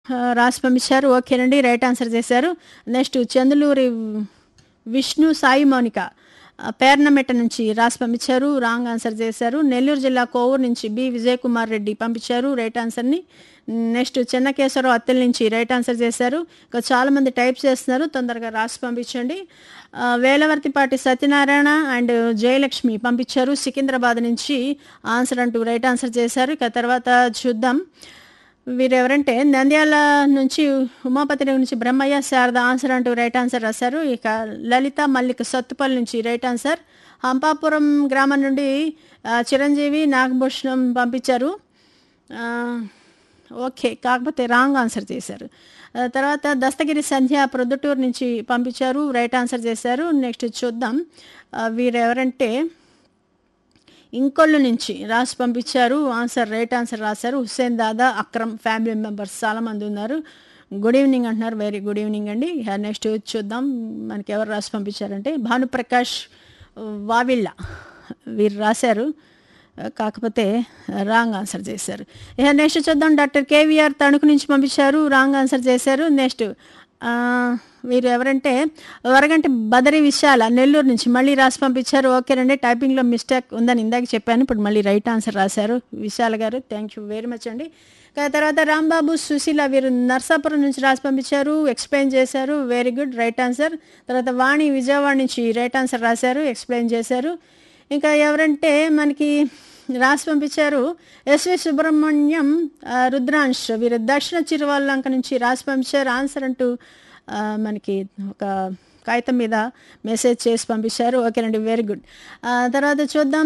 ఆ, రాసి పంపించారు ఓకేనండి రైట్ ఆన్సర్ చేశారు నెక్స్ట్ చందులూరి విష్ణు సాయి మౌనిక ఆ, పేర్నమెట్ట నుంచి రాసి పంపించారు రాంగ్ ఆన్సర్ చేశారు నెల్లూరు జిల్లా కోవూరు నుంచి బి విజయ్ కుమార్ రెడ్డి పంపించారు రైట్ ఆన్సర్ని నెక్స్ట్ చెన్నకేశ్వరరావు అత్తెల నుంచి రైట్ ఆన్సర్ చేశారు ఇంకా చాలామంది టైప్ చేస్తున్నారు తొందరగా రాసి పంపించండి ఆ, వేలవర్తిపాటి సత్యనారాయణ అండ్ జయలక్ష్మి పంపించారు సికింద్రాబాద్ నుంచి ఆన్సర్ అంటూ రైట్ ఆన్సర్ చేశారు ఇక తర్వాత చూద్దాం వీరెవరంటే నంద్యాల నుంచి ఉమాపతి నగర్ నుంచి బ్రహ్మయ్య శారద ఆన్సర్ అంటూ రైట్ ఆన్సర్ రాశారు ఇక లలిత మల్లిక సత్తుపల్లి నుంచి రైట్ ఆన్సర్ హంపాపురం గ్రామం నుండి ఆ, చిరంజీవి నాగభూషణం పంపించారు ఆ, ఓకే కాకపోతే రాంగ్ ఆన్సర్ చేశారు ఆ, తర్వాత దస్తగిరి సంధ్య ప్రొద్దుటూరు నుంచి పంపించారు రైట్ ఆన్సర్ చేశారు నెక్స్ట్ చూద్దాం ఆ, వీరెవరంటే ఇంకొల్లు నుంచి రాసి పంపించారు ఆన్సర్ రైట్ ఆన్సర్ రాశారు హుస్సేన్ దాదా అక్రమ్ ఫ్యామిలీ మెంబర్స్ చాలామంది ఉన్నారు గుడ్ ఈవినింగ్ అంటున్నారు వెరీ గుడ్ ఈవినింగ్ అండి నెక్స్ట్ చూద్దాం మనకి ఎవరు రాసి పంపించారంటే భానుప్రకాష్ వావిళ్ళ వీరు రాశారు కాకపోతే రాంగ్ ఆన్సర్ చేశారు ఇక నెక్స్ట్ చూద్దాం డాక్టర్ కేవీఆర్ తణుకు నుంచి పంపించారు రాంగ్ ఆన్సర్ చేశారు నెక్స్ట్ ఆ, వీరు ఎవరంటే వరగంటి బదరి విశాల నెల్లూరు నుంచి మళ్ళీ రాసి పంపించారు ఓకేనండి టైపింగ్లో మిస్టేక్ ఉందని ఇందాక చెప్పాను ఇప్పుడు మళ్ళీ రైట్ ఆన్సర్ రాశారు విశాల గారు థ్యాంక్ యూ వెరీ మచ్ అండి ఇక తర్వాత రాంబాబు సుశీల వీరు నర్సాపురం నుంచి రాసి పంపించారు ఎక్స్ప్లెయిన్ చేశారు వెరీ గుడ్ రైట్ ఆన్సర్ తర్వాత వాణి విజయవాడ నుంచి రైట్ ఆన్సర్ రాశారు ఎక్స్ప్లెయిన్ చేశారు ఇంకా ఎవరంటే మనకి రాసి పంపించారు ఎస్వి సుబ్రహ్మణ్యం ఆ, రుద్రాంశ్ వీరు దక్షిణ చిరువల్లంక నుంచి రాసి పంపించారు ఆన్సర్ అంటూ ఆ, మనకి ఒక కాగితం మీద మెసేజ్ చేసి పంపించారు ఓకేనండి వెరీ గుడ్ ఆ, తర్వాత చూద్దాం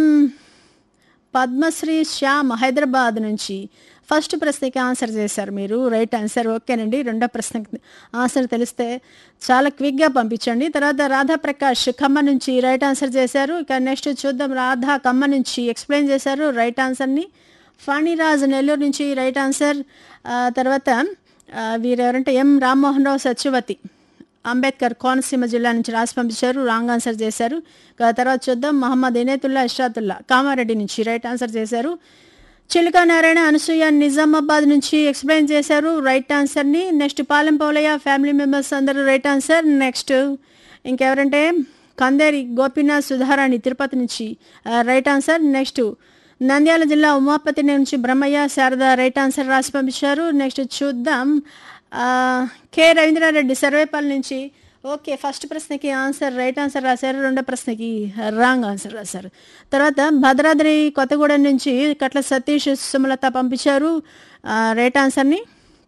పద్మశ్రీ శ్యామ్ హైదరాబాద్ నుంచి ఫస్ట్ ప్రశ్నకి ఆన్సర్ చేశారు మీరు రైట్ ఆన్సర్ ఓకేనండి రెండో ప్రశ్నకి ఆన్సర్ తెలిస్తే చాలా క్విక్గా పంపించండి తర్వాత రాధా ప్రకాష్ ఖమ్మ నుంచి రైట్ ఆన్సర్ చేశారు ఇక నెక్స్ట్ చూద్దాం రాధా ఖమ్మ నుంచి ఎక్స్ప్లెయిన్ చేశారు రైట్ ఆన్సర్ని ఫణిరాజ్ నెల్లూరు నుంచి రైట్ ఆన్సర్ ఆ, తర్వాత ఆ, వీరెవరంటే ఎం రామ్మోహన్ రావు సత్యవతి అంబేద్కర్ కోనసీమ జిల్లా నుంచి రాసి పంపించారు రాంగ్ ఆన్సర్ చేశారు ఇక తర్వాత చూద్దాం మహమ్మద్ ఇనేతుల్లా ఇష్రాతుల్లా కామారెడ్డి నుంచి రైట్ ఆన్సర్ చేశారు చిలుక నారాయణ అనసూయ నిజామాబాద్ నుంచి ఎక్స్ప్లెయిన్ చేశారు రైట్ ఆన్సర్ని next Palem Paulayya family members అందరూ రైట్ ఆన్సర్ నెక్స్ట్ ఇంకెవరంటే కందేరి గోపీనాథ్ సుధారాణి తిరుపతి నుంచి ఆ, రైట్ ఆన్సర్ నెక్స్ట్ నంద్యాల జిల్లా ఉమాపతి నుంచి బ్రహ్మయ్య శారద రైట్ ఆన్సర్ రాసి పంపించారు నెక్స్ట్ చూద్దాం ఆ, కె రవీంద్రారెడ్డి సర్వేపల్లి నుంచి ఓకే ఫస్ట్ ప్రశ్నకి ఆన్సర్ రైట్ ఆన్సర్ రాశారు రెండో ప్రశ్నకి రాంగ్ ఆన్సర్ రాశారు తర్వాత భద్రాద్రి కొత్తగూడెం నుంచి కట్ల సతీష్ సుమలత పంపించారు ఆ, రైట్ ఆన్సర్ని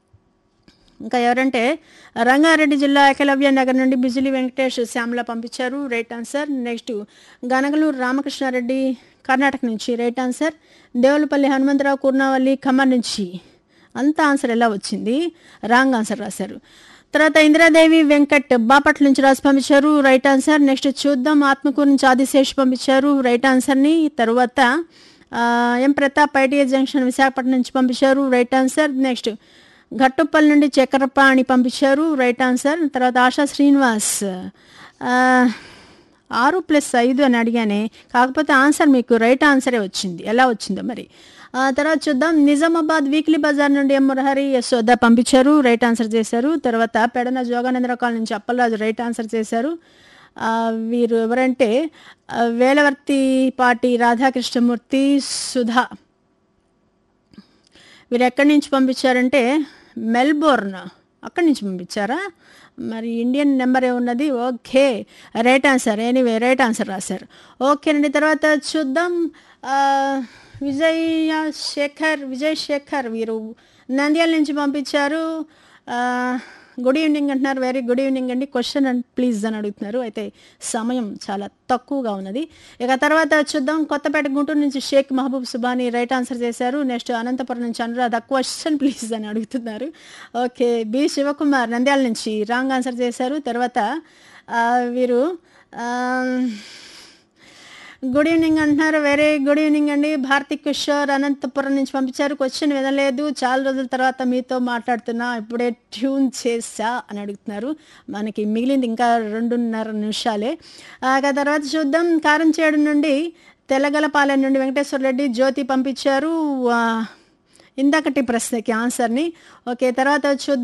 ఇంకా ఎవరంటే రంగారెడ్డి జిల్లా ఏకలవ్య నగర్ నుండి బిజిలి వెంకటేష్ శ్యామల పంపించారు right answer next Ganagaluru Ramakrishna Reddy Karnataka నుంచి రైట్ ఆన్సర్ దేవులపల్లి హనుమంతరావు కూర్నావల్లి ఖమ్మం నుంచి అంత ఆన్సర్ ఎలా వచ్చింది రాంగ్ ఆన్సర్ రాశారు తర్వాత ఇందిరాదేవి వెంకట్ బాపట్ల నుంచి రాసి పంపించారు రైట్ ఆన్సర్ నెక్స్ట్ చూద్దాం ఆత్మకూరు నుంచి ఆదిశేష్ పంపించారు రైట్ ఆన్సర్ని తర్వాత ఆ, M Pratap ITI junction Visakhapatnam నుంచి పంపించారు రైట్ ఆన్సర్ నెక్స్ట్ ఘట్టుప్పల్ నుండి చక్రపాణి పంపించారు రైట్ ఆన్సర్ తర్వాత ఆశా శ్రీనివాస్ ఆ, ఆరు ప్లస్ ఐదు అని అడిగానే కాకపోతే ఆన్సర్ మీకు రైట్ ఆన్సరే వచ్చింది ఎలా వచ్చిందో మరి ఆ తర్వాత చూద్దాం నిజామాబాద్ వీక్లీ బజార్ నుండి ఎం మురహరి యశోద పంపించారు రైట్ ఆన్సర్ చేశారు తర్వాత పెడన జోగానందర కాలనీ నుంచి అప్పలరాజు రైట్ ఆన్సర్ చేశారు ఆ, వీరు ఎవరంటే ఆ, వేలవర్తి పాటి రాధాకృష్ణమూర్తి సుధా వీరు ఎక్కడి నుంచి పంపించారంటే మెల్బోర్న్ అక్కడి నుంచి పంపించారా మరి ఇండియన్ నెంబర్ ఏమున్నది okay right answer anyway right answer రాశారు ఓకేనండి తర్వాత చూద్దాం ఆ, విజయ శేఖర్ విజయ్ శేఖర్ వీరు నంద్యాల నుంచి పంపించారు ఆ, గుడ్ ఈవినింగ్ అంటున్నారు వెరీ గుడ్ ఈవినింగ్ అండి క్వశ్చన్ అండ్ ప్లీజ్ అని అడుగుతున్నారు అయితే సమయం చాలా తక్కువగా ఉన్నది ఇక తర్వాత చూద్దాం కొత్తపేట గుంటూరు నుంచి షేక్ మహబూబ్ సుబాని రైట్ ఆన్సర్ చేశారు నెక్స్ట్ అనంతపురం నుంచి అనురాధ క్వశ్చన్ ప్లీజ్ అని అడుగుతున్నారు ఓకే బి శివకుమార్ నంద్యాల నుంచి రాంగ్ ఆన్సర్ చేశారు తర్వాత ఆ, వీరు ఆ, గుడ్ ఈవినింగ్ అంటున్నారు వెరీ గుడ్ ఈవినింగ్ అండి భారతి కిషోర్ అనంతపురం నుంచి పంపించారు క్వశ్చన్ వినలేదు చాలా రోజుల తర్వాత మీతో మాట్లాడుతున్నా ఇప్పుడే ట్యూన్ చేసా అని అడుగుతున్నారు మనకి మిగిలింది ఇంకా రెండున్నర నిమిషాలే ఆ ఇక తర్వాత చూద్దాం కారంచేడు నుండి తెల్లగలపాలెం నుండి వెంకటేశ్వర రెడ్డి జ్యోతి పంపించారు ఆ, ఇందాకటి ప్రశ్నకి ఆన్సర్ని ఓకే తర్వాత చూద్దాం